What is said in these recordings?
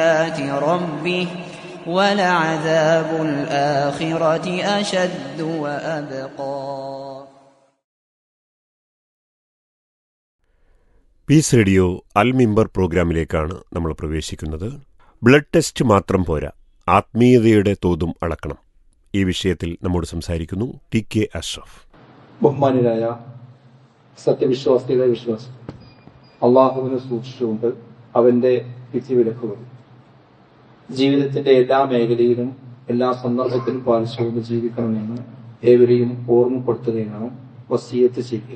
آيات ربه ولعذاب الآخرة أشد وأبقى piece radio അൽ മിമ്പർ പ്രോഗ്രാമിലേക്കാണ് നമ്മൾ പ്രവേശിക്കുന്നത് blood test മാത്രം പോരാ ആത്മീയതയുടെ തോതും അളക്കണം ഈ വിഷയത്തിൽ നമ്മോട് സംസാരിക്കുന്നു ടി കെ അഷ്റഫ് ബഹുമാനരായ സത്യവിശ്വാസികളെ വിശ്വാസം അള്ളാഹുവിനെ സൂക്ഷിച്ചുകൊണ്ട് അവന്റെ വിധിവിലക്കുകൾ ജീവിതത്തിന്റെ എല്ലാ മേഖലയിലും എല്ലാ സന്ദർഭത്തിലും പാലിച്ചുകൊണ്ട് ജീവിക്കണമെന്ന് ഏവരെയും ഓർമ്മപ്പെടുത്തുകയാണ് വസീയത്ത് ചെയ്യുക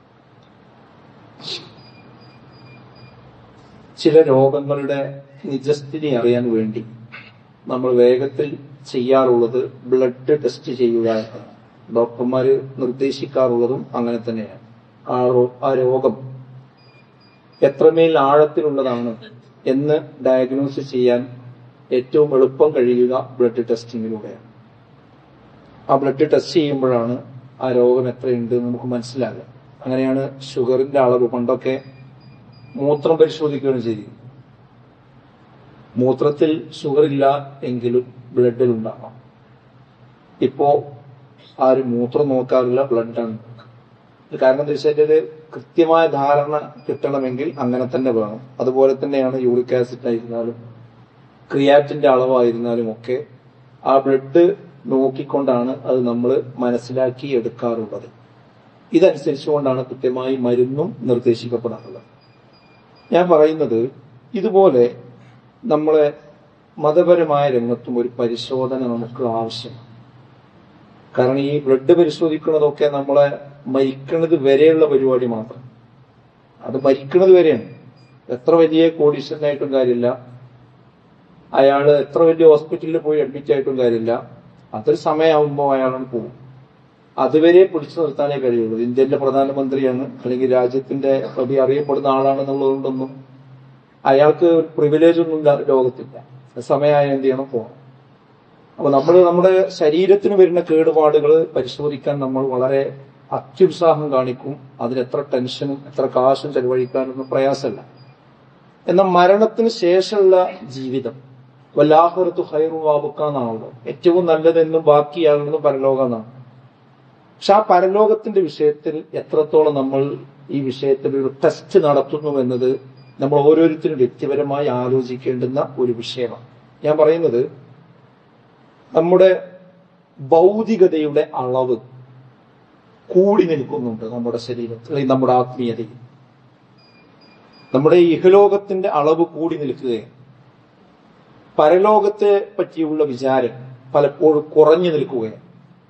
ചില രോഗങ്ങളുടെ നിജസ്ഥിതി അറിയാൻ വേണ്ടി നമ്മൾ വേഗത്തിൽ ചെയ്യാറുള്ളത് ബ്ലഡ് ടെസ്റ്റ് ചെയ്യുക എന്നതാണ് ഡോക്ടർമാര് നിർദ്ദേശിക്കാറുള്ളതും അങ്ങനെ തന്നെയാണ് ആ റോ- ആ രോഗം എത്രമേൽ ആഴത്തിലുള്ളതാണ് എന്ന് ഡയഗ്നോസ് ചെയ്യാൻ ഏറ്റവും എളുപ്പം കഴിയുക ബ്ലഡ് ടെസ്റ്റിങ്ങിലൂടെയാണ് ആ ബ്ലഡ് ടെസ്റ്റ് ചെയ്യുമ്പോഴാണ് ആ രോഗം എത്രയുണ്ട് എന്ന് നമുക്ക് മനസ്സിലാകുക അങ്ങനെയാണ് ഷുഗറിന്റെ അളവ് പണ്ടൊക്കെ മൂത്രം പരിശോധിക്കുകയാണ് ചെയ്യുന്നത് മൂത്രത്തിൽ ഷുഗർ ഇല്ല എങ്കിലും ബ്ലഡിൽ ഉണ്ടാകാം ഇപ്പോ ആരും മൂത്രം നോക്കാറില്ല ബ്ലഡാണ് ഇത് കാരണം എന്താ വെച്ചാൽ ഒരു കൃത്യമായ ധാരണ കിട്ടണമെങ്കിൽ അങ്ങനെ തന്നെ വേണം അതുപോലെ തന്നെയാണ് യൂറിക് ആസിഡ് ആയിരുന്നാലും ക്രിയാറ്റിന്റെ അളവായിരുന്നാലും ഒക്കെ ആ ബ്ലഡ് നോക്കിക്കൊണ്ടാണ് അത് നമ്മൾ മനസ്സിലാക്കി എടുക്കാറുള്ളത് ഇതനുസരിച്ചുകൊണ്ടാണ് കൃത്യമായി മരുന്നും നിർദ്ദേശിക്കപ്പെടാറുള്ളത് ഞാൻ പറയുന്നത് ഇതുപോലെ നമ്മളെ മതപരമായ രംഗത്തും ഒരു പരിശോധന നമുക്ക് ആവശ്യമാണ് കാരണം ഈ ബ്ലഡ് പരിശോധിക്കുന്നതൊക്കെ നമ്മളെ മരിക്കുന്നത് വരെയുള്ള പരിപാടി മാത്രം അത് മരിക്കുന്നത് വരെയാണ് എത്ര വലിയ കോടീശ്വരനായിട്ടും കാര്യമില്ല അയാള് എത്ര വലിയ ഹോസ്പിറ്റലിൽ പോയി അഡ്മിറ്റ് ആയിട്ടും കാര്യമില്ല അതൊരു സമയമാകുമ്പോൾ അയാളാണ് പോകും അതുവരെ പിടിച്ചു നിർത്താനേ കഴിയുള്ളൂ ഇന്ത്യന്റെ പ്രധാനമന്ത്രിയാണ് അല്ലെങ്കിൽ രാജ്യത്തിന്റെ പ്രതി അറിയപ്പെടുന്ന ആളാണെന്നുള്ളതുകൊണ്ടൊന്നും അയാൾക്ക് ഒരു പ്രിവിലേജ് ഒന്നും ഇല്ല- ലോകത്തില്ല സമയമായ എന്ത് ചെയ്യണം പോകണം അപ്പൊ നമ്മൾ നമ്മുടെ ശരീരത്തിന് വരുന്ന കേടുപാടുകൾ പരിശോധിക്കാൻ നമ്മൾ വളരെ അത്യുത്സാഹം കാണിക്കും അതിന് എത്ര ടെൻഷനും എത്ര കാശും ചെലവഴിക്കാനൊന്നും പ്രയാസമല്ല എന്നാൽ മരണത്തിന് ശേഷമുള്ള ജീവിതം വല്ലാഹുറത്ത് ഹൈറു വാബുക്കാന്നാണല്ലോ ഏറ്റവും നല്ലതെന്നും ബാക്കിയാകുന്നതും പരലോകമെന്നാണ് പക്ഷെ ആ പരലോകത്തിന്റെ വിഷയത്തിൽ എത്രത്തോളം നമ്മൾ ഈ വിഷയത്തിൽ ഒരു ടെസ്റ്റ് നടത്തുന്നു എന്നത് നമ്മൾ ഓരോരുത്തരും വ്യക്തിപരമായി ആലോചിക്കേണ്ടുന്ന ഒരു വിഷയമാണ് ഞാൻ പറയുന്നത് നമ്മുടെ ഭൗതികതയുടെ അളവ് കൂടി നിൽക്കുന്നുണ്ട് നമ്മുടെ ശരീരത്തിൽ അല്ലെങ്കിൽ നമ്മുടെ ആത്മീയതയിൽ നമ്മുടെ ഇഹലോകത്തിന്റെ അളവ് കൂടി നിൽക്കുകയാണ് പരലോകത്തെ പറ്റിയുള്ള വിചാരം പലപ്പോഴും കുറഞ്ഞു നിൽക്കുകയാണ്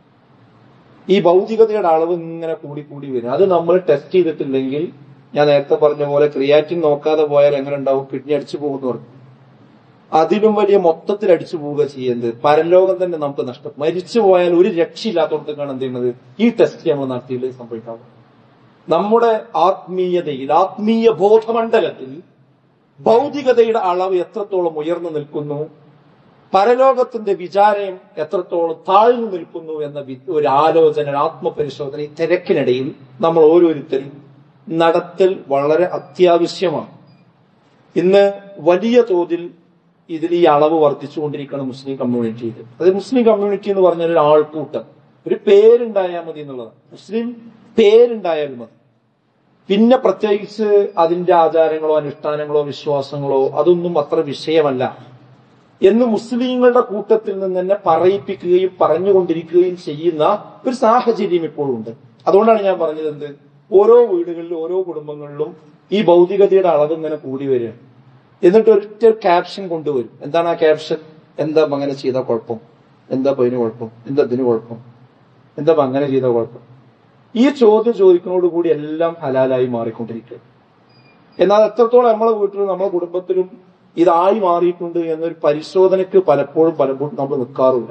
ഈ ഭൗതികതയുടെ അളവ് ഇങ്ങനെ കൂടി കൂടി വരും അത് നമ്മൾ ടെസ്റ്റ് ചെയ്തിട്ടില്ലെങ്കിൽ ഞാൻ നേരത്തെ പറഞ്ഞ പോലെ ക്രിയാറ്റിൻ നോക്കാതെ പോയാൽ എങ്ങനെ ഉണ്ടാവും കിഡ്നി അടിച്ചു പോകുന്നു പറഞ്ഞു അതിലും വലിയ മൊത്തത്തിൽ അടിച്ചു പോവുക ചെയ്യുന്നത് പരലോകം തന്നെ നമുക്ക് നഷ്ടം മരിച്ചു പോയാൽ ഒരു രക്ഷയില്ലാത്തടത്തേക്കാണ് എന്ത് ചെയ്യുന്നത് ഈ ടെസ്റ്റ് നമ്മൾ നടത്തിയില്ലേ സംഭവിക്കാവും നമ്മുടെ ആത്മീയതയിൽ ആത്മീയ ബോധമണ്ഡലത്തിൽ ഭൗതികതയുടെ അളവ് എത്രത്തോളം ഉയർന്നു നിൽക്കുന്നു പരലോകത്തിന്റെ വിചാരം എത്രത്തോളം താഴ്ന്നു നിൽക്കുന്നു എന്ന വി- ഒരു ആലോചന ഒരു ആത്മപരിശോധന ഈ തിരക്കിനിടയിൽ നമ്മൾ ഓരോരുത്തരും നടത്തൽ വളരെ അത്യാവശ്യമാണ് ഇന്ന് വലിയ തോതിൽ ഇതിൽ ഈ അളവ് വർദ്ധിച്ചുകൊണ്ടിരിക്കുകയാണ് മുസ്ലിം കമ്മ്യൂണിറ്റിയിൽ അത് മുസ്ലിം കമ്മ്യൂണിറ്റി എന്ന് പറഞ്ഞാൽ ഒരു ആൾക്കൂട്ടം ഒരു പേരുണ്ടായാൽ മതി എന്നുള്ളതാണ് മുസ്ലിം പേരുണ്ടായാൽ മതി പിന്നെ പ്രത്യേകിച്ച് അതിന്റെ ആചാരങ്ങളോ അനുഷ്ഠാനങ്ങളോ വിശ്വാസങ്ങളോ അതൊന്നും അത്ര വിഷയമല്ല എന്ന് മുസ്ലിങ്ങളുടെ കൂട്ടത്തിൽ നിന്ന് തന്നെ പറയിപ്പിക്കുകയും പറഞ്ഞുകൊണ്ടിരിക്കുകയും ചെയ്യുന്ന ഒരു സാഹചര്യം ഇപ്പോഴുണ്ട് അതുകൊണ്ടാണ് ഞാൻ പറഞ്ഞത് എന്ത് ഓരോ വീടുകളിലും ഓരോ കുടുംബങ്ങളിലും ഈ ഭൗതികതയുടെ അളവ് ഇങ്ങനെ കൂടി വരിക എന്നിട്ട് ഒറ്റ ക്യാപ്ഷൻ കൊണ്ടുവരും എന്താണ് ആ ക്യാപ്ഷൻ എന്താ ഇപ്പൊ അങ്ങനെ ചെയ്താൽ കുഴപ്പം എന്താ ഇപ്പൊ ഇതിന് കുഴപ്പം എന്താ ഇതിന് കുഴപ്പം എന്താ ഇപ്പൊ അങ്ങനെ ചെയ്താൽ കുഴപ്പം ഈ ചോദ്യം ചോദിക്കുന്നതോടുകൂടി എല്ലാം ഹലാലായി മാറിക്കൊണ്ടിരിക്കുക എന്നാൽ എത്രത്തോളം നമ്മളെ വീട്ടിലും നമ്മളെ കുടുംബത്തിലും ഇതായി മാറിയിട്ടുണ്ട് എന്നൊരു പരിശോധനയ്ക്ക് പലപ്പോഴും പലപ്പോഴും നമ്മൾ നിൽക്കാറില്ല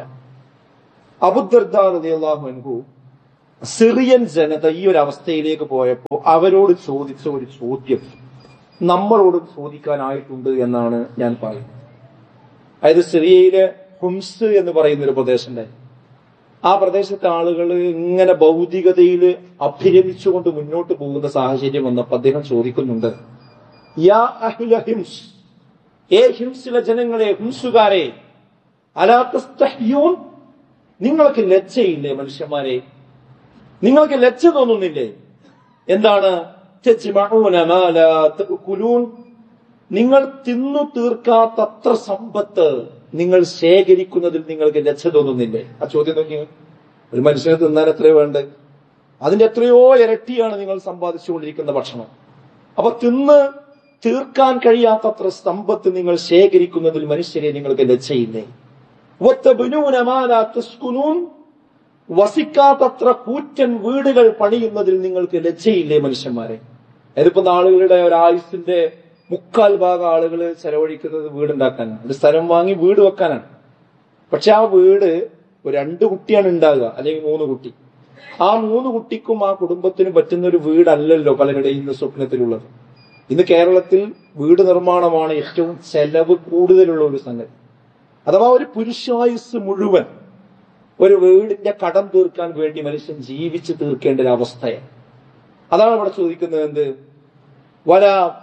അബുദ്ദർദാഹു സിറിയൻ ജനത ഈ ഒരു അവസ്ഥയിലേക്ക് പോയപ്പോൾ അവരോട് ചോദിച്ച ഒരു ചോദ്യം നമ്മളോട് ചോദിക്കാനായിട്ടുണ്ട് എന്നാണ് ഞാൻ പറയുന്നത് അതായത് സിറിയയിലെ ഹുംസ് എന്ന് പറയുന്ന ഒരു പ്രദേശമുണ്ടായി ആ പ്രദേശത്തെ ആളുകൾ ഇങ്ങനെ ഭൗതികതയിൽ അഭിരമിച്ചുകൊണ്ട് മുന്നോട്ട് പോകുന്ന സാഹചര്യം വന്നപ്പോൾ അദ്ദേഹം ചോദിക്കുന്നുണ്ട് യാ അഹ്ല ഹിംസ് ഏ ഹിംസിലെ ജനങ്ങളെ ഹിംസുകാരെ അലാത്തസ്തഹ്യൂൻ നിങ്ങൾക്ക് ലജ്ജയില്ലേ മനുഷ്യന്മാരെ നിങ്ങൾക്ക് ലജ്ജ തോന്നുന്നില്ലേ എന്താണ് തജ്മഊന മാ ലാ തഅകുലൂൻ നിങ്ങൾ തിന്നു തീർക്കാത്തത്ര സമ്പത്ത് നിങ്ങൾ ശേഖരിക്കുന്നതിൽ നിങ്ങൾക്ക് ലജ്ജ തോന്നുന്നില്ലേ ആ ചോദ്യം നോക്കി ഒരു മനുഷ്യന് തിന്നാൻ എത്രയോ വേണ്ട അതിന്റെ എത്രയോ ഇരട്ടിയാണ് നിങ്ങൾ സമ്പാദിച്ചുകൊണ്ടിരിക്കുന്ന ഭക്ഷണം അപ്പൊ തിന്ന് തീർക്കാൻ കഴിയാത്തത്ര സമ്പത്ത് നിങ്ങൾ ശേഖരിക്കുന്നതിൽ മനുഷ്യരെ നിങ്ങൾക്ക് ലജ്ജയില്ലേ വത്തബ്നൂന മാ ലാ തസ്കുനൂൻ വസിക്കാത്തത്ര കൂറ്റൻ വീടുകൾ പണിയുന്നതിൽ നിങ്ങൾക്ക് ലജ്ജയില്ലേ മനുഷ്യന്മാരെ ഇതിപ്പോ ആളുകളുടെ ഒരു ആയുസിന്റെ മുക്കാൽ ഭാഗം ആളുകൾ ചെലവഴിക്കുന്നത് വീടുണ്ടാക്കാനാണ് ഒരു സ്ഥലം വാങ്ങി വീട് വെക്കാനാണ് പക്ഷെ ആ വീട് ഒരു രണ്ട് കുട്ടിയാണ് ഉണ്ടാകുക അല്ലെങ്കിൽ മൂന്ന് കുട്ടി ആ മൂന്ന് കുട്ടിക്കും ആ കുടുംബത്തിനും പറ്റുന്ന ഒരു വീടല്ലല്ലോ പലരുടെയും ഇന്ന് സ്വപ്നത്തിലുള്ളത് ഇന്ന് കേരളത്തിൽ വീട് നിർമ്മാണമാണ് ഏറ്റവും ചെലവ് കൂടുതലുള്ള ഒരു സംഗതി അഥവാ ഒരു പുരുഷായുസ് മുഴുവൻ ഒരു വീടിന്റെ കടം തീർക്കാൻ വേണ്ടി മനുഷ്യൻ ജീവിച്ചു തീർക്കേണ്ട ഒരു അവസ്ഥയാണ് അതാണ് ഇവിടെ ചോദിക്കുന്നത് എന്ത് വല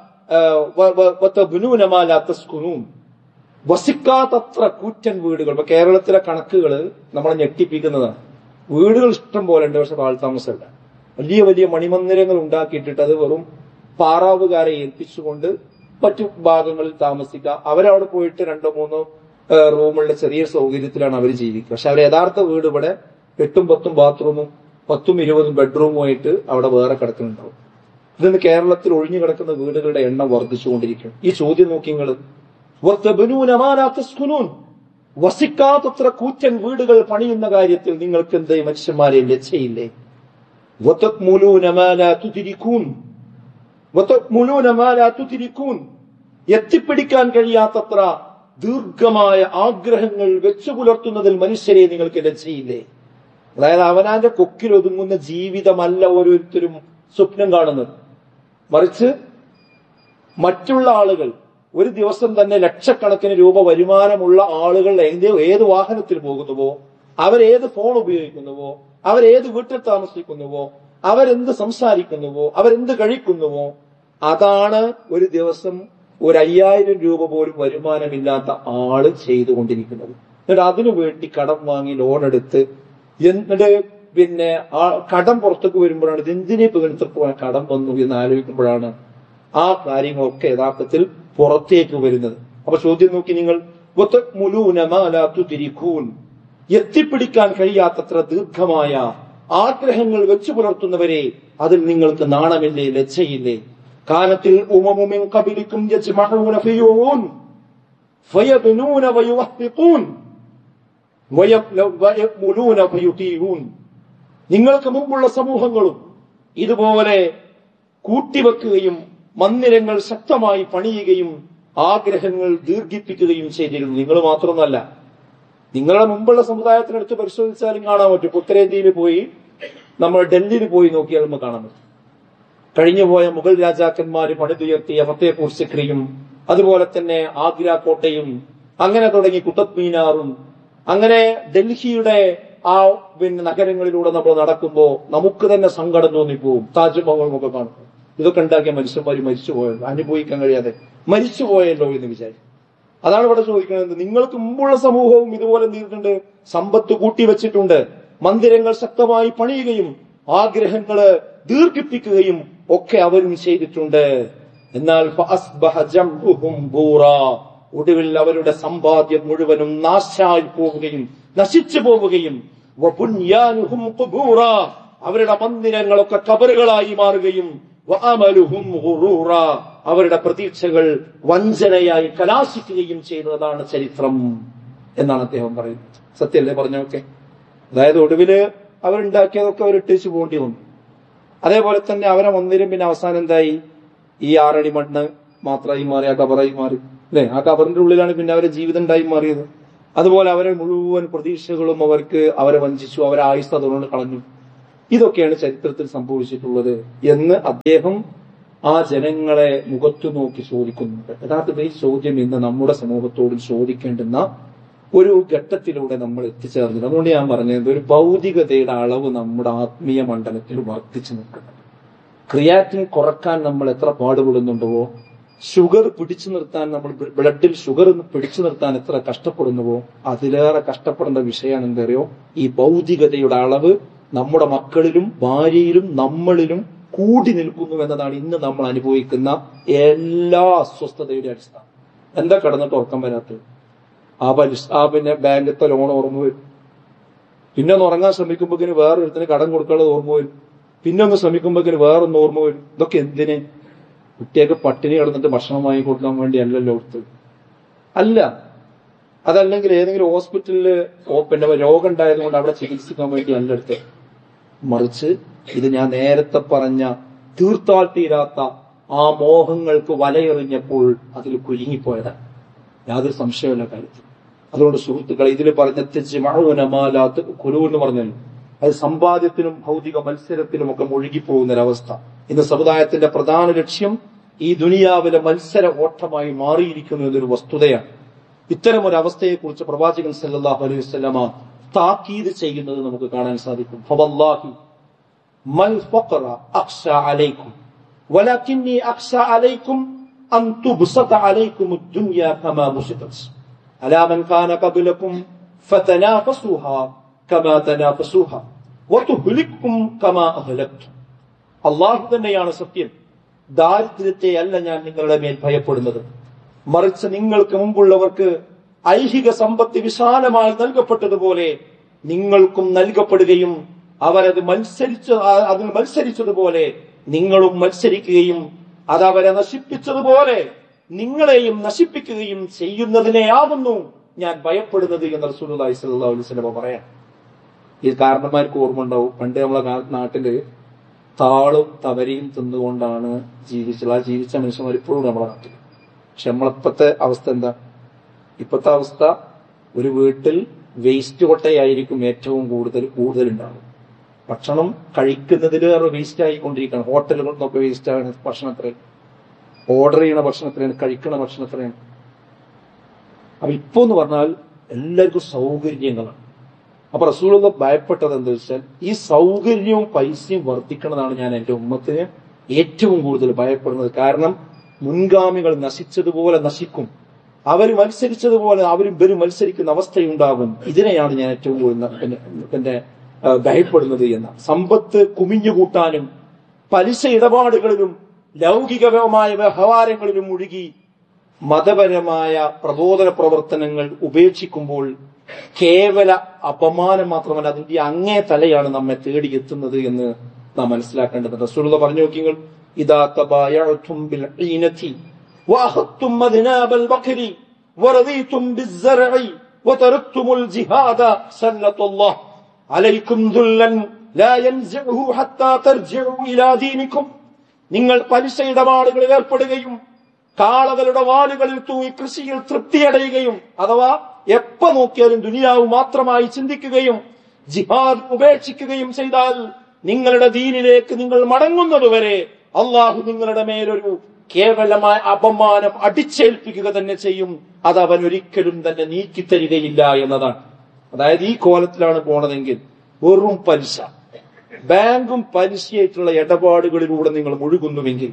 തസ്കുനൂൻ വസിക്കാത്തത്ര കൂറ്റൻ വീടുകൾ ഇപ്പൊ കേരളത്തിലെ കണക്കുകൾ നമ്മളെ ഞെട്ടിപ്പിക്കുന്നതാണ് വീടുകൾ ഇഷ്ടം പോലെ ഉണ്ട് പക്ഷെ ആൾ താമസമില്ല വലിയ വലിയ മണിമന്ദിരങ്ങൾ ഉണ്ടാക്കിയിട്ടിട്ട് അത് വെറും പാറാവുകാരെ ഏൽപ്പിച്ചുകൊണ്ട് മറ്റു ഭാഗങ്ങളിൽ താമസിക്കുക അവരവിടെ പോയിട്ട് രണ്ടോ മൂന്നോ ഏഹ്, റൂമുള്ള ചെറിയ സൗകര്യത്തിലാണ് അവർ ജീവിക്കുക പക്ഷെ അവർ യഥാർത്ഥ വീട് ഇവിടെ എട്ടും പത്തും ബാത്റൂമും പത്തും ഇരുപതും ബെഡ്റൂമുമായിട്ട് അവിടെ വേറെ കിടക്കുന്നുണ്ടാവും ഇന്ന് കേരളത്തിൽ ഒഴിഞ്ഞു കിടക്കുന്ന വീടുകളുടെ എണ്ണം വർദ്ധിച്ചുകൊണ്ടിരിക്കും ഈ ചോദ്യം നോക്കി നിങ്ങൾ വസിക്കാത്തത്ര കൂറ്റൻ വീടുകൾ പണിയുന്ന കാര്യത്തിൽ നിങ്ങൾക്ക് എന്തേ മനുഷ്യന്മാരെ ലജ്ജയില്ലേ وَتَأْمُلُونَ مَا لَا تُدْرِكُونَ وَتَأْمُلُونَ مَا لَا تُدْرِكُونَ എത്തിപ്പിടിക്കാൻ കഴിയാത്തത്ര ദീർഘമായ ആഗ്രഹങ്ങൾ വെച്ചു പുലർത്തുന്നതിൽ മനുഷ്യരെ നിങ്ങൾക്ക് ലജ്ജയില്ലേ അതായത് അവനാന്റെ കൊക്കിൽ ഒതുങ്ങുന്ന ജീവിതമല്ല ഓരോരുത്തരും സ്വപ്നം കാണുന്നത് മറിച്ച് മറ്റുള്ള ആളുകൾ ഒരു ദിവസം തന്നെ ലക്ഷക്കണക്കിന് രൂപ വരുമാനമുള്ള ആളുകൾ ഏത് ഏത് വാഹനത്തിൽ പോകുന്നുവോ അവരേത് ഫോൺ ഉപയോഗിക്കുന്നുവോ അവരേത് വീട്ടിൽ താമസിക്കുന്നുവോ അവരെന്ത് സംസാരിക്കുന്നുവോ അവരെന്ത് കഴിക്കുന്നുവോ അതാണ് ഒരു ദിവസം ഒരു അയ്യായിരം രൂപ പോലും വരുമാനമില്ലാത്ത ആള് ചെയ്തുകൊണ്ടിരിക്കുന്നത് എന്നിട്ട് അതിനു വേണ്ടി കടം വാങ്ങി ലോൺ എടുത്ത് എന്നിട്ട് പിന്നെ ആ കടം പുറത്തേക്ക് വരുമ്പോഴാണ് ഇത് എന്തിനെ പകർത്തപ്പോ കടം വന്നു എന്ന് ആലോചിക്കുമ്പോഴാണ് ആ കാര്യങ്ങളൊക്കെ യഥാർത്ഥത്തിൽ പുറത്തേക്ക് വരുന്നത് അപ്പൊ ചോദ്യം നോക്കി നിങ്ങൾ وَتَأْمُلُونَ مَا لَا تُدْرِكُونَ എത്തിപ്പിടിക്കാൻ കഴിയാത്തത്ര ദീർഘമായ ആഗ്രഹങ്ങൾ വെച്ചു പുലർത്തുന്നവരെ അതിൽ നിങ്ങൾക്ക് നാണമില്ലേ ലജ്ജയില്ലേ കാലത്തിൽ ഉമമുമിൻ കബിലിക്കും യജ്മഊന ഫിയൂൻ ഫയബ്നൂന വയുവഹ്തിഖൂൻ വയബ്ല- വയബ്മുലൂന ഫയുതീഊൻ നിങ്ങൾക്ക് മുമ്പുള്ള സമൂഹങ്ങളും ഇതുപോലെ കൂട്ടിവെക്കുകയും മന്ദിരങ്ങൾ ശക്തമായി പണിയുകയും ആഗ്രഹങ്ങൾ ദീർഘിപ്പിക്കുകയും ചെയ്തിരുന്നു നിങ്ങൾ മാത്രമൊന്നല്ല നിങ്ങളുടെ മുമ്പുള്ള സമുദായത്തിനടുത്ത് പരിശോധിച്ചാലും കാണാൻ പറ്റും ഇപ്പൊ ഉത്തരേന്ത്യയിൽ പോയി നമ്മൾ ഡൽഹിയിൽ പോയി നോക്കിയാൽ നമുക്ക് കാണാൻ പറ്റും കഴിഞ്ഞുപോയ മുഗൾ രാജാക്കന്മാര് പണിതുയർത്തിയ ഫത്തേപൂർ സിക്രിയും അതുപോലെ തന്നെ ആഗ്ര കോട്ടയും അങ്ങനെ തുടങ്ങി കുത്തബ് മീനാറും അങ്ങനെ ഡൽഹിയുടെ ആ പിന്നെ നഗരങ്ങളിലൂടെ നമ്മൾ നടക്കുമ്പോൾ നമുക്ക് തന്നെ സങ്കടം തോന്നിപ്പോവും താജ്മഹലും ഒക്കെ കാണും ഇതൊക്കെ ഉണ്ടാക്കിയ മനുഷ്യന്മാർ മരിച്ചുപോയല്ലോ അനുഭവിക്കാൻ കഴിയാതെ മരിച്ചുപോയല്ലോ എന്ന് വിചാരിക്കും അതാണ് ഇവിടെ ചോദിക്കുന്നത് നിങ്ങൾക്ക് മുമ്പുള്ള സമൂഹവും ഇതുപോലെ എന്ത് ചെയ്തിട്ടുണ്ട് സമ്പത്ത് കൂട്ടിവെച്ചിട്ടുണ്ട് മന്ദിരങ്ങൾ ശക്തമായി പണിയുകയും ആഗ്രഹങ്ങള് ദീർഘിപ്പിക്കുകയും ഒക്കെ അവരും ചെയ്തിട്ടുണ്ട് എന്നാൽ ഫഅസ്ബഹ ജംഉഹും ബൂറാ. ഒടുവിൽ അവരുടെ സമ്പാദ്യം മുഴുവനും നാശായി പോവുകയും നശിച്ചു പോവുകയും വബുൻയാനുഹും ഖുബൂറാ. അവരുടെ മന്ദിരങ്ങളൊക്കെ കബറുകളായി മാറുകയും വഅമലുഹും ഗുറൂറാ. അവരുടെ പ്രതീക്ഷകൾ വഞ്ചനയായി കലാശിക്കുകയും ചെയ്യുന്നതാണ് ചരിത്രം എന്നാണ് അദ്ദേഹം പറയുന്നത് സത്യല്ലേ പറഞ്ഞൊക്കെ അതായത് ഒടുവില് അവരുണ്ടാക്കിയതൊക്കെ അവർ ഇട്ടിച്ചു പോകേണ്ടി വന്നു അതേപോലെ തന്നെ അവരെ മന്ദിരം പിന്നെ അവസാനം എന്തായി ഈ ആറടി മണ്ണ് മാത്രമായി മാറി ആ കബറായി മാറി അല്ലെ ആ കബറിന്റെ ഉള്ളിലാണ് പിന്നെ അവരെ ജീവിതം ഉണ്ടായി മാറിയത് അതുപോലെ അവരെ മുഴുവൻ പ്രതീക്ഷകളും അവർക്ക് അവരെ വഞ്ചിച്ചു അവരെ ആയുസ് അതുകൊണ്ട് കളഞ്ഞു ഇതൊക്കെയാണ് ചരിത്രത്തിൽ സംഭവിച്ചിട്ടുള്ളത് എന്ന് അദ്ദേഹം ആ ജനങ്ങളെ മുഖത്തു നോക്കി ചോദിക്കുന്നുണ്ട് യഥാർത്ഥത്തിൽ ഈ ചോദ്യം ഇന്ന് നമ്മുടെ സമൂഹത്തോട് ചോദിക്കേണ്ടുന്ന ഒരു ഘട്ടത്തിലൂടെ നമ്മൾ എത്തിച്ചേർന്നത് അതുകൊണ്ട് ഞാൻ പറഞ്ഞത് ഒരു ഭൗതികതയുടെ അളവ് നമ്മുടെ ആത്മീയ മണ്ഡലത്തിൽ വർദ്ധിച്ചു നിൽക്കുന്നുണ്ട് ക്രിയാറ്റിൻ കുറക്കാൻ നമ്മൾ എത്ര പാടുപെടുന്നുണ്ടോ ഷുഗർ പിടിച്ചു നിർത്താൻ നമ്മൾ ബ്ലഡിൽ ഷുഗർ പിടിച്ചു നിർത്താൻ എത്ര കഷ്ടപ്പെടുന്നുവോ അതിലേറെ കഷ്ടപ്പെടേണ്ട വിഷയമാണ് എന്തറിയോ ഈ ഭൗതികതയുടെ അളവ് നമ്മുടെ മക്കളിലും ഭാര്യയിലും നമ്മളിലും കൂടി നിൽക്കുന്നു എന്നതാണ് ഇന്ന് നമ്മൾ അനുഭവിക്കുന്ന എല്ലാ അസ്വസ്ഥതയുടെ അടിസ്ഥാനം എന്താ കിടന്നിട്ട് ഉറക്കം വരാത്തത് ആ പലിശ ആ പിന്നെ ബാങ്കിലത്തെ ലോൺ ഓർമ്മ വരും പിന്നെ ഒന്ന് ഉറങ്ങാൻ ശ്രമിക്കുമ്പോഴേക്കിന് വേറെ ഒരുത്തിന് കടം കൊടുക്കാനുള്ളത് ഓർമ്മ വരും പിന്നെ ഒന്ന് ശ്രമിക്കുമ്പോഴേക്കിന് വേറൊന്ന് ഓർമ്മ വരും ഇതൊക്കെ എന്തിന് കുട്ടിയൊക്കെ പട്ടിണി കിടന്നിട്ട് ഭക്ഷണം വാങ്ങി കൊടുക്കാൻ വേണ്ടി അല്ലല്ലോ എടുത്തത് അല്ല അതല്ലെങ്കിൽ ഏതെങ്കിലും ഹോസ്പിറ്റലിൽ പിന്നെ രോഗം ഉണ്ടായതുകൊണ്ട് അവിടെ ചികിത്സിക്കാൻ വേണ്ടി അല്ല എടുത്തത് മറിച്ച് ഇത് ഞാൻ നേരത്തെ പറഞ്ഞ തീർത്താൽ തീരാത്ത ആ മോഹങ്ങൾക്ക് വലയെറിഞ്ഞപ്പോൾ അതിൽ കുലുങ്ങിപ്പോയതാണ് യാതൊരു സംശയമില്ല കാര്യത്തിൽ അതുകൊണ്ട് സുഹൃത്തുക്കളെ ഇതിൽ പറഞ്ഞ തെച്ച് മഴവനമാലാത്ത് കുരു എന്ന് പറഞ്ഞാൽ അത് സമ്പാദ്യത്തിനും ഭൗതിക മത്സരത്തിനും ഒക്കെ മുഴുകിപ്പോകുന്ന ഒരവസ്ഥ ഇന്ന് സമുദായത്തിന്റെ പ്രധാന ലക്ഷ്യം ഈ ദുനിയാവിലെ മത്സര ഓട്ടമായി മാറിയിരിക്കുന്നു എന്നൊരു വസ്തുതയാണ് ഇത്തരം ഒരു അവസ്ഥയെക്കുറിച്ച് പ്രവാചകൻ സല്ലല്ലാഹു അലൈഹി വസല്ലമ താക്കീത് ചെയ്യുന്നത് നമുക്ക് കാണാൻ സാധിക്കും ഫവല്ലാഹി മൽ ഫഖറ അഖ്ശ അലൈക്കും വലകിന്നി അഖ്ശ അലൈക്കും അൻ തുബ്സത അലൈക്കും الدنيا كما بسطت على من كان قبلكم فتنافسوها كما تنافسوها وتهلككم كما أهلكتم അള്ളാഹു തന്നെയാണ് സത്യം ദാരിദ്ര്യത്തെ അല്ല ഞാൻ നിങ്ങളുടെ മേൽ ഭയപ്പെടുന്നത് മറിച്ച് നിങ്ങൾക്ക് മുമ്പുള്ളവർക്ക് ഐഹിക സമ്പത്ത് വിശാലമായി നൽകപ്പെട്ടതുപോലെ നിങ്ങൾക്കും നൽകപ്പെടുകയും അവരത് മത്സരിച്ച ആ- അതിൽ മത്സരിച്ചതുപോലെ നിങ്ങളും മത്സരിക്കുകയും അത് അവരെ നശിപ്പിച്ചതുപോലെ നിങ്ങളെയും നശിപ്പിക്കുകയും ചെയ്യുന്നതിനെയാവുന്നു ഞാൻ ഭയപ്പെടുന്നത് എന്ന് റസൂലുള്ളാഹി സ്വല്ലല്ലാഹു അലൈഹി വസല്ലം പറയാം ഈ കാരണന്മാർക്ക് ഓർമ്മ ഉണ്ടാവും പണ്ട് നമ്മളെ കാ- നാട്ടില് താളും തവരയും തിന്നുകൊണ്ടാണ് ജീവിച്ചത് ആ ജീവിച്ച മനുഷ്യന്മാർ ഇപ്പോഴും നമ്മുടെ നാട്ടിൽ പക്ഷെ നമ്മളിപ്പത്തെ അവസ്ഥ എന്താ ഇപ്പത്തെ അവസ്ഥ ഒരു വീട്ടിൽ വേസ്റ്റ് കൊട്ടയായിരിക്കും ഏറ്റവും കൂടുതൽ കൂടുതൽ ഉണ്ടാവും ഭക്ഷണം കഴിക്കുന്നതിൽ വേസ്റ്റ് ആയിക്കൊണ്ടിരിക്കുകയാണ് ഹോട്ടലുകളിൽ നിന്നൊക്കെ വേസ്റ്റ് ആണ് ഭക്ഷണം എത്രയാണ് ഓർഡർ ചെയ്യണ ഭക്ഷണം എത്രയാണ് കഴിക്കണ ഭക്ഷണം എത്രയാണ് അപ്പൊ ഇപ്പൊ എന്ന് പറഞ്ഞാൽ എല്ലാവർക്കും സൗകര്യങ്ങളാണ് അപ്പൊ റസൂലുള്ള ഭയപ്പെട്ടത് എന്താ വെച്ചാൽ ഈ സൗകര്യവും പൈസയും വർദ്ധിക്കണതാണ് ഞാൻ എന്റെ ഉമ്മത്തിന് ഏറ്റവും കൂടുതൽ ഭയപ്പെടുന്നത് കാരണം മുൻഗാമികൾ നശിച്ചതുപോലെ നശിക്കും അവർ മത്സരിച്ചതുപോലെ അവരും ഇവരും മത്സരിക്കുന്ന അവസ്ഥയുണ്ടാകും ഇതിനെയാണ് ഞാൻ ഏറ്റവും കൂടുതൽ ന- പിന്നെ പിന്നെ ആ, ഭയപ്പെടുന്നത് എന്ന സമ്പത്ത് കുമിഞ്ഞുകൂട്ടാനും പലിശ ഇടപാടുകളിലും ലൗകികമായ വ്യവഹാരങ്ങളിലും മുഴുകി മതപരമായ പ്രബോധന പ്രവർത്തനങ്ങൾ ഉപേക്ഷിക്കുമ്പോൾ കേവല അപമാനം മാത്രമല്ല അതിന്റെ അങ്ങേ തലയാണ് നമ്മെ തേടിയെത്തുന്നത് എന്ന് നാം മനസ്സിലാക്കേണ്ടത് റസൂലുള്ള പറഞ്ഞു നോക്കിങ്ങൾ ഇതാ തബായഅതും ബിൽ ഈനതി വഅഖത്തും മദ്നാബൽ ബഖരി വറദീതും ബിസ്സർഇ وتركتم الجهاد سلط الله عليكم ذلا لا ينزعه حتى ترجعوا إلى دينكم നിങ്ങൾ പലിശ ഇടപാടുകളിൽ ഏർപ്പെടുകയും കാളകളുടെ വാലുകളിൽ തൂങ്ങി കൃഷിയിൽ തൃപ്തിയടയുകയും അഥവാ എപ്പ നോക്കിയാലും ദുനിയാവ് മാത്രമായി ചിന്തിക്കുകയും ജിഹാദ് ഉപേക്ഷിക്കുകയും ചെയ്താൽ നിങ്ങളുടെ ദീനിലേക്ക് നിങ്ങൾ മടങ്ങുന്നതുവരെ അള്ളാഹു നിങ്ങളുടെ മേലൊരു കേവലമായ അപമാനം അടിച്ചേൽപ്പിക്കുക തന്നെ ചെയ്യും അത് അവൻ ഒരിക്കലും തന്നെ നീക്കിത്തരികയില്ല എന്നതാണ് അതായത് ഈ കോലത്തിലാണ് പോണതെങ്കിൽ വെറും പലിശ ബാങ്കും പലിശയായിട്ടുള്ള ഇടപാടുകളിലൂടെ നിങ്ങൾ മുഴുകുന്നുവെങ്കിൽ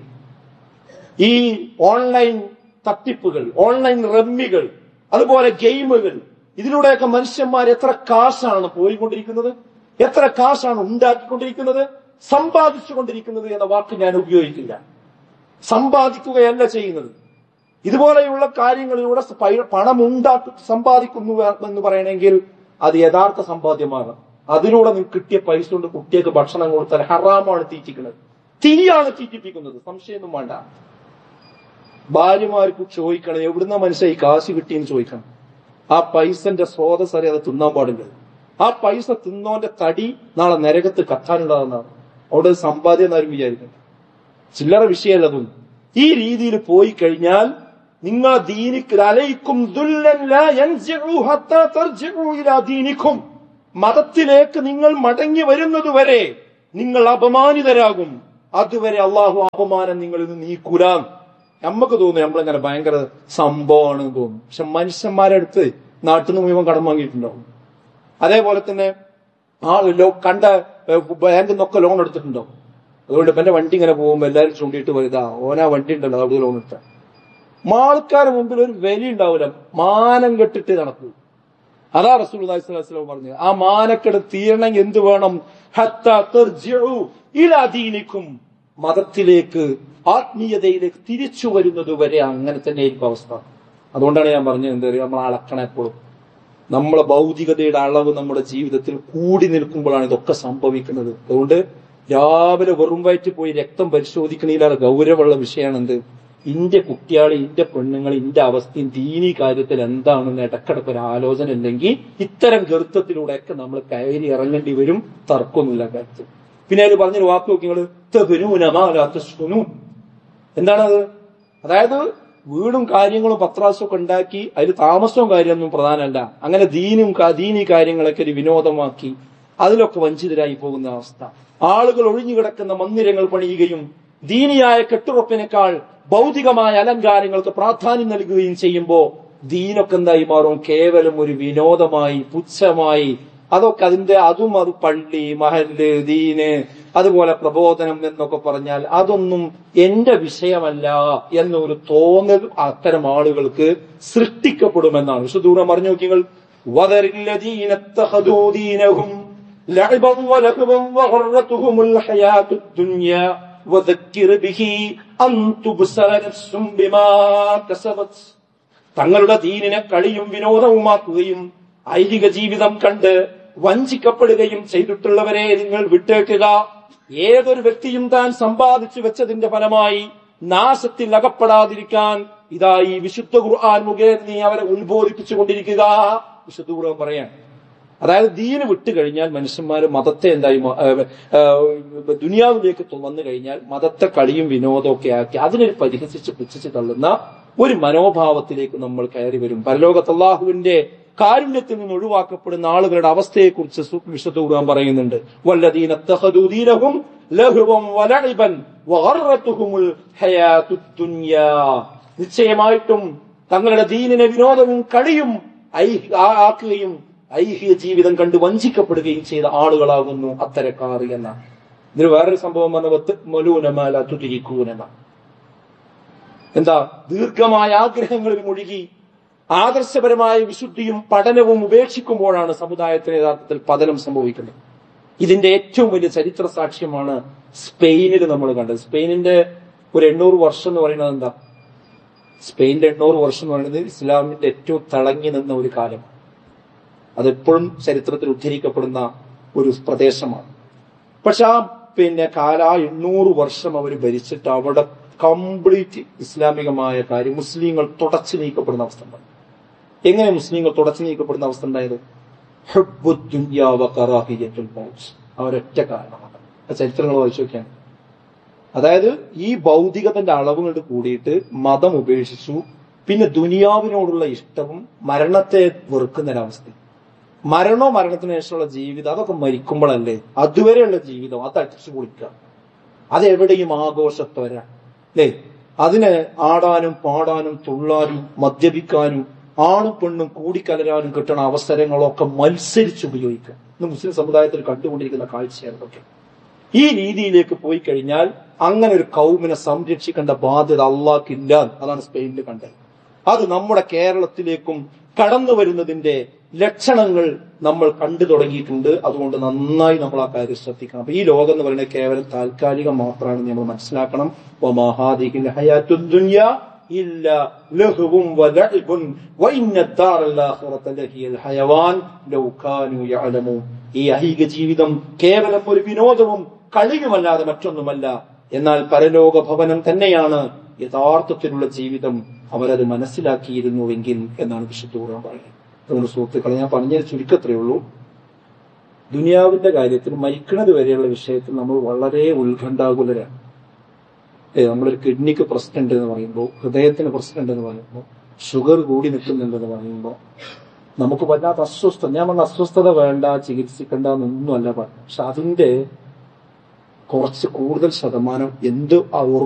ഈ ഓൺലൈൻ തട്ടിപ്പുകൾ ഓൺലൈൻ റമ്മികൾ അതുപോലെ ഗെയിമുകൾ ഇതിലൂടെയൊക്കെ മനുഷ്യന്മാർ എത്ര കാശാണ് പോയിക്കൊണ്ടിരിക്കുന്നത് എത്ര കാശാണ് ഉണ്ടാക്കിക്കൊണ്ടിരിക്കുന്നത് സമ്പാദിച്ചുകൊണ്ടിരിക്കുന്നത് എന്ന വാക്ക് ഞാൻ ഉപയോഗിക്കില്ല സമ്പാദിക്കുകയല്ല ചെയ്യുന്നത് ഇതുപോലെയുള്ള കാര്യങ്ങളിലൂടെ പൈ- പണം ഉണ്ടാക്കി സമ്പാദിക്കുന്നു എന്ന് പറയണമെങ്കിൽ അത് യഥാർത്ഥ സമ്പാദ്യമാണ് അതിലൂടെ നിങ്ങൾക്ക് കിട്ടിയ പൈസ കൊണ്ട് കുട്ടിയൊക്കെ ഭക്ഷണം കൊടുത്താൽ ഹറാമാണ് തീറ്റിക്കുന്നത് തീയാണ് തീറ്റിപ്പിക്കുന്നത് സംശയമൊന്നും വേണ്ട ഭാര്യമാർക്ക് ചോദിക്കണം എവിടുന്ന മനുഷ്യ ഈ കാശ് കിട്ടിയെന്ന് ചോദിക്കണം ആ പൈസന്റെ സ്രോതസ് അറിയാതെ തിന്നാൻ പാടില്ല ആ പൈസ തിന്നോന്റെ തടി നാളെ നരകത്ത് കത്താനുണ്ടാകുന്നതാണ് അവിടെ സമ്പാദ്യം എന്നാരും വിചാരിക്കണം ചില്ലറ വിഷയമല്ല അതൊന്നും ഈ രീതിയിൽ പോയി കഴിഞ്ഞാൽ നിങ്ങൾ ദീനിക്ക് അലയിക്കും ദുല്ലൻ ലാ യൻസിഉ ഹത്താ തർജിഉ ഇലാ ദീനിക്കും മതത്തിലേക്ക് നിങ്ങൾ മടങ്ങി വരുന്നത് വരെ നിങ്ങൾ അപമാനിതരാകും അതുവരെ അള്ളാഹു അപമാനം നിങ്ങളിൽ നിന്ന് നീക്കൂലാം നമുക്ക് തോന്നും നമ്മളിങ്ങനെ ഭയങ്കര സംഭവമാണ് തോന്നും പക്ഷെ മനുഷ്യന്മാരെ അടുത്ത് നാട്ടിൽ നിന്ന് മുഴുവൻ കടം വാങ്ങിയിട്ടുണ്ടാവും അതേപോലെ തന്നെ ആ ലോ കണ്ട ബാങ്കിൽ നിന്നൊക്കെ ലോൺ എടുത്തിട്ടുണ്ടാവും അതുകൊണ്ട് ഇപ്പൊ എന്റെ വണ്ടി ഇങ്ങനെ പോകുമ്പോൾ എല്ലാവരും ചൂണ്ടിയിട്ട് വരുതാ ഓനാ വണ്ടി ഉണ്ടല്ലോ അവിടെ ലോൺ എടുത്ത മാൾക്കാരുടെ മുമ്പിൽ ഒരു വില ഉണ്ടാവില്ല മാനം കെട്ടിട്ട് നടക്കൂ അതാ റസൂൽ വസ്ലം പറഞ്ഞത് ആ മാനക്കെട് തീരണമെങ്കിൽ എന്ത് വേണം ഹത്താ തർജിഉ ഇലാ ദീനിക്കും മതത്തിലേക്ക് ആത്മീയതയിലേക്ക് തിരിച്ചു വരുന്നത് വരെ അങ്ങനെ തന്നെ ആയിരിക്കും അവസ്ഥ അതുകൊണ്ടാണ് ഞാൻ പറഞ്ഞത് എന്താ പറയുക നമ്മൾ അളക്കണം എപ്പോഴും നമ്മളെ ഭൗതികതയുടെ അളവ് നമ്മുടെ ജീവിതത്തിൽ കൂടി നിൽക്കുമ്പോഴാണ് ഇതൊക്കെ സംഭവിക്കുന്നത് അതുകൊണ്ട് രാവിലെ വെറും വയറ്റ് പോയി രക്തം പരിശോധിക്കണേലാണ് ഗൗരവമുള്ള വിഷയമാണ് എന്ത് ഇന്റെ കുട്ടിയാളെ ഇന്റെ പെണ്ണുങ്ങൾ ഇന്റെ അവസ്ഥയും ദീനി കാര്യത്തിൽ എന്താണെന്ന് ഇടക്കിടക്ക് ഒരു ആലോചന ഉണ്ടെങ്കിൽ ഇത്തരം ഗർത്തത്തിലൂടെയൊക്കെ നമ്മൾ കയറി ഇറങ്ങേണ്ടി വരും തർക്കമൊന്നുമില്ല കാര്യത്തിൽ പിന്നെ അതിൽ പറഞ്ഞൊരു വാക്ക് നോക്കി നിങ്ങൾ എന്താണത് അതായത് വീടും കാര്യങ്ങളും പത്രാസും ഒക്കെ ഉണ്ടാക്കി അതിൽ താമസവും കാര്യമൊന്നും പ്രധാനമല്ല അങ്ങനെ ദീനും കാ- ദീനി കാര്യങ്ങളൊക്കെ ഒരു വിനോദമാക്കി അതിലൊക്കെ വഞ്ചിതരായി പോകുന്ന അവസ്ഥ ആളുകൾ ഒഴിഞ്ഞു കിടക്കുന്ന മന്ദിരങ്ങൾ പണിയുകയും ദീനിയായ കെട്ടുറപ്പിനേക്കാൾ ഭൗതികമായ അലങ്കാരങ്ങൾക്ക് പ്രാധാന്യം നൽകുകയും ചെയ്യുമ്പോൾ ദീനൊക്കെ എന്തായി മാറും കേവലം ഒരു വിനോദമായി പുച്ഛമായി അതൊക്കെ അതിന്റെ അതും അത് പള്ളി മഹല് ദീന് അതുപോലെ പ്രബോധനം എന്നൊക്കെ പറഞ്ഞാൽ അതൊന്നും എന്റെ വിഷയമല്ല എന്നൊരു തോന്നൽ അത്തരം ആളുകൾക്ക് സൃഷ്ടിക്കപ്പെടുമെന്നാണ് വിശുദ്ധൂരം പറഞ്ഞു നോക്കിങ്ങൾ വദരില്ലദീന ഇത്തഖദൂ ദീനഹും ലഅബൻ വലഹബൻ വഗറത്തുഹുമുൽ ഹയാത്തുദ് ദുനിയ വദക്കിർ ബിഹി അൻ തുബ്സറ നഫ്സും ബിമാ കസബത് തങ്ങളുടെ ദീനിനെ കളിയും വിനോദവുമാക്കുകയും ഐഹിക ജീവിതം കണ്ട് വഞ്ചിക്കപ്പെടുകയും ചെയ്തിട്ടുള്ളവരെ നിങ്ങൾ വിട്ടേക്കുക ഏതൊരു വ്യക്തിയും താൻ സമ്പാദിച്ചു വെച്ചതിന്റെ ഫലമായി നാശത്തിൽ അകപ്പെടാതിരിക്കാൻ ഇതാ ഈ വിശുദ്ധ ഖുർആൻ മുഖേന നീ അവരെ ഉത്ബോധിപ്പിച്ചു കൊണ്ടിരിക്കുക വിശുദ്ധ ഖുർആൻ പറയാൻ അതായത് ദീന് വിട്ടു കഴിഞ്ഞാൽ മനുഷ്യന്മാർ മതത്തെ എന്തായി മാ- ഏഹ് ഏഹ് ദുനിയാവിലേക്ക് തു- വന്നു കഴിഞ്ഞാൽ മതത്തെ കളിയും വിനോദവും ഒക്കെ ആക്കി അതിനൊരു പരിഹസിച്ച് പുച്ഛിച്ച് തള്ളുന്ന ഒരു മനോഭാവത്തിലേക്ക് നമ്മൾ കയറി വരും പരലോകത്ത് അള്ളാഹുവിന്റെ കാരുണ്യത്തിൽ നിന്ന് ഒഴിവാക്കപ്പെടുന്ന ആളുകളുടെ അവസ്ഥയെക്കുറിച്ച് സു- വിശുദ്ധ ഖുർആൻ പറയുന്നുണ്ട് വല്ലദീന ഇത്തഖദൂ ദീനഹും ലഹുവൻ വലഇബൻ വഗറത്തുഹുമുൽ ഹയാത്തുദ് ദുനിയാ നിശ്ചയമായിട്ടും തങ്ങളുടെ ദീനിനെ വിനോദവും കളിയും ഐ- ആ- ആക്കുകയും ഐഹിക ജീവിതം കണ്ട് വഞ്ചിക്കപ്പെടുകയും ചെയ്ത ആളുകളാകുന്നു അത്തരക്കാർ എന്ന ഇതിന് വേറൊരു സംഭവം പറഞ്ഞ മലൂനമാല തുതിരിക്കൂനെന്ന എന്താ ദീർഘമായ ആഗ്രഹങ്ങളിൽ മുഴുകി ആദർശപരമായ വിശുദ്ധിയും പഠനവും ഉപേക്ഷിക്കുമ്പോഴാണ് സമുദായത്തിന് യഥാർത്ഥത്തിൽ പതനം സംഭവിക്കുന്നത് ഇതിന്റെ ഏറ്റവും വലിയ ചരിത്ര സാക്ഷ്യമാണ് സ്പെയിനിൽ നമ്മൾ കണ്ടത് സ്പെയിനിന്റെ ഒരു എണ്ണൂറ് വർഷം എന്ന് പറയുന്നത് എന്താ സ്പെയിനിന്റെ എണ്ണൂറ് വർഷം എന്ന് പറയുന്നത് ഇസ്ലാമിന്റെ ഏറ്റവും തിളങ്ങി നിന്ന ഒരു കാലം അതെപ്പോഴും ചരിത്രത്തിൽ ഉദ്ധരിക്കപ്പെടുന്ന ഒരു പ്രദേശമാണ് പക്ഷെ ആ പിന്നെ കാല ആ എണ്ണൂറ് വർഷം അവർ ഭരിച്ചിട്ട് അവിടെ കംപ്ലീറ്റ് ഇസ്ലാമികമായ കാര്യം മുസ്ലിങ്ങൾ തുടച്ചു നീക്കപ്പെടുന്ന അവസ്ഥ ഉണ്ടായി എങ്ങനെ മുസ്ലിങ്ങൾ തുടച്ചു നീക്കപ്പെടുന്ന അവസ്ഥ ഉണ്ടായത് ഹുബ്ബുദ് ദുനിയാ വ കറാഹിയത്തുൽ മൗത്ത്. ആ ഒരൊറ്റ കാരണമാണ് ആ ചരിത്രങ്ങൾ വായിച്ചു നോക്കിയാണ് അതായത് ഈ ഭൗതികത്തിന്റെ അളവ് കൊണ്ട് കൂടിയിട്ട് മതം ഉപേക്ഷിച്ചു പിന്നെ ദുനിയാവിനോടുള്ള ഇഷ്ടവും മരണത്തെ വെറുക്കുന്ന ഒരവസ്ഥ മരണോ മരണത്തിന് ശേഷമുള്ള ജീവിതം അതൊക്കെ മരിക്കുമ്പോഴല്ലേ അതുവരെയുള്ള ജീവിതം അത് അടിച്ചു പൊളിക്കുക അതെവിടെയും ആഘോഷത്തോര അല്ലേ അതിന് ആടാനും പാടാനും തുള്ളാനും മദ്യപിക്കാനും ആണും പെണ്ണും കൂടിക്കലരാനും കിട്ടുന്ന അവസരങ്ങളൊക്കെ മത്സരിച്ച് ഉപയോഗിക്കുക ഇന്ന് മുസ്ലിം സമുദായത്തിൽ കണ്ടുകൊണ്ടിരിക്കുന്ന കാഴ്ചയാണ് ഇതൊക്കെ ഈ രീതിയിലേക്ക് പോയി കഴിഞ്ഞാൽ അങ്ങനെ ഒരു കൗമിനെ സംരക്ഷിക്കേണ്ട ബാധ്യത അള്ളാഹ്ക്കില്ല അതാണ് സ്പെയിനിൽ കണ്ടത് അത് നമ്മുടെ കേരളത്തിലേക്കും കടന്നു വരുന്നതിന്റെ ലക്ഷണങ്ങൾ നമ്മൾ കണ്ടു തുടങ്ങിയിട്ടുണ്ട് അതുകൊണ്ട് നന്നായി നമ്മൾ ആ കാര്യം ശ്രദ്ധിക്കണം അപ്പൊ ഈ ലോകം എന്ന് പറയുന്നത് കേവലം താൽക്കാലികം മാത്രമാണെന്ന് നമ്മൾ മനസ്സിലാക്കണം വമാഹാദിഹിൽ ഹയാത്തുദ് ദുനിയ ഇല്ല ലഹുവും വലഇബുൻ വഇന്ന الدار الآخرة لهي الحيوان ലൗ കാനൂ യഅലമൂൻ ഈ ഐഹിക ജീവിതം കേവലം ഒരു വിനോദവും കളിയുമല്ലാതെ മറ്റൊന്നുമല്ല എന്നാൽ പരലോക ഭവനം തന്നെയാണ് യഥാർത്ഥത്തിലുള്ള ജീവിതം അവരത് മനസ്സിലാക്കിയിരുന്നുവെങ്കിൽ എന്നാണ് വിശുദ്ധ ഖുർആൻ പറയുന്നത് അതുകൊണ്ട് സുഹൃത്തുക്കളെ ഞാൻ പറഞ്ഞത് ചുരുക്കത്രേ ഉള്ളൂ ദുനിയാവിന്റെ കാര്യത്തിൽ മരിക്കുന്നത് വരെയുള്ള വിഷയത്തിൽ നമ്മൾ വളരെ ഉത്കണ്ഠാകുലരാണ് ഏ നമ്മളൊരു കിഡ്നിക്ക് പ്രശ്നം ഉണ്ട് എന്ന് പറയുമ്പോൾ ഹൃദയത്തിന് പ്രശ്നം ഉണ്ടെന്ന് പറയുമ്പോൾ ഷുഗർ കൂടി നിൽക്കുന്നുണ്ടെന്ന് പറയുമ്പോൾ നമുക്ക് വല്ലാത്ത അസ്വസ്ഥത ഞാൻ പറഞ്ഞ അസ്വസ്ഥത വേണ്ട ചികിത്സിക്കണ്ട എന്നൊന്നും അല്ല പറഞ്ഞു പക്ഷെ അതിന്റെ കുറച്ച് കൂടുതൽ ശതമാനം എന്ത്